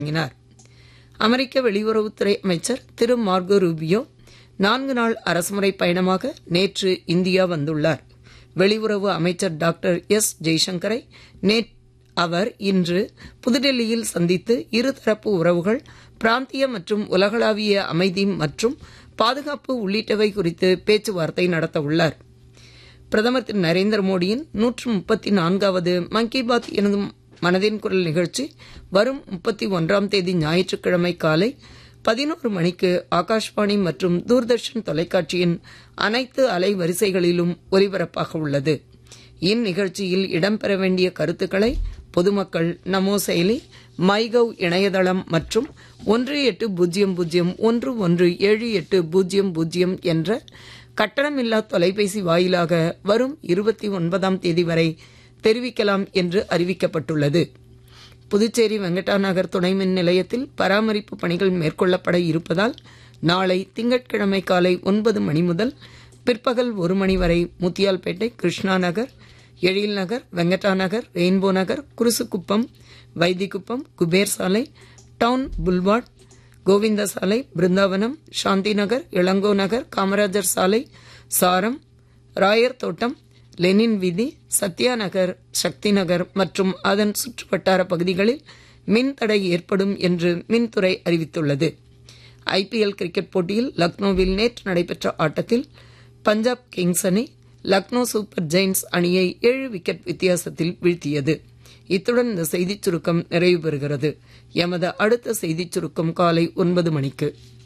வழங்கினார் அமெரிக்க வெளியுறவுத்துறை அமைச்சர் திரு மார்கோ ரூபியோ நான்கு நாள் அரசுமுறை பயணமாக நேற்று இந்தியா வந்துள்ளார் வெளியுறவு அமைச்சர் டாக்டர் எஸ் ஜெய்சங்கரை நேற்று அவர் இன்று புதுடெல்லியில் சந்தித்து இருதரப்பு உறவுகள் பிராந்திய மற்றும் உலகளாவிய அமைதி மற்றும் பாதுகாப்பு உள்ளிட்டவை குறித்து பேச்சுவார்த்தை நடத்த உள்ளார் பிரதமர் திரு நரேந்திர மோடியின் நூற்று முப்பத்தி நான்காவது மன் கி பாத் எனதும் மனதின் குரல் நிகழ்ச்சி வரும் முப்பத்தி ஒன்றாம் தேதி ஞாயிற்றுக்கிழமை காலை பதினோரு மணிக்கு ஆகாஷ்வாணி மற்றும் தூர்தர்ஷன் தொலைக்காட்சியின் அனைத்து அலைவரிசைகளிலும் ஒலிபரப்பாக உள்ளது இந்நிகழ்ச்சியில் இடம்பெற வேண்டிய கருத்துக்களை பொதுமக்கள் நமோ செயலி மைகவ் இணையதளம் மற்றும் ஒன்று எட்டு பூஜ்ஜியம் பூஜ்ஜியம் ஒன்று ஒன்று ஏழு எட்டு பூஜ்ஜியம் பூஜ்ஜியம் என்ற கட்டணமில்லா தொலைபேசி வாயிலாக வரும் இருபத்தி ஒன்பதாம் தேதி வரை தெரிவிக்கலாம் என்று அறிவிக்கப்பட்டுள்ளது புதுச்சேரி வெங்கடாநகர் துணை மின் நிலையத்தில் பராமரிப்பு பணிகள் மேற்கொள்ளப்பட இருப்பதால் நாளை திங்கட்கிழமை காலை ஒன்பது மணி முதல் பிற்பகல் ஒரு மணி வரை முத்தியால்பேட்டை கிருஷ்ணா நகர் எழில் நகர் வெங்கடா நகர் ரெயின்போ நகர் குருசுக்குப்பம் வைத்திக்குப்பம் குபேர் சாலை டவுன் புல்வார்ட் கோவிந்த சாலை பிருந்தாவனம் சாந்தி நகர் இளங்கோ நகர் காமராஜர் சாலை சாரம் ராயர் தோட்டம் லெனின் வீதி சத்யா நகர் சக்தி நகர் மற்றும் அதன் சுற்றுவட்டார பகுதிகளில் மின் தடை ஏற்படும் என்று மின்துறை அறிவித்துள்ளது ஐபிஎல் கிரிக்கெட் போட்டியில் லக்னோவில் நேற்று நடைபெற்ற ஆட்டத்தில் பஞ்சாப் கிங்ஸ் அணி லக்னோ சூப்பர் ஜெயின்ஸ் அணியை ஏழு விக்கெட் வித்தியாசத்தில் வீழ்த்தியது இத்துடன் இந்த செய்திச் சுருக்கம் நிறைவு பெறுகிறது எமது அடுத்த செய்திச் சுருக்கம் காலை ஒன்பது மணிக்கு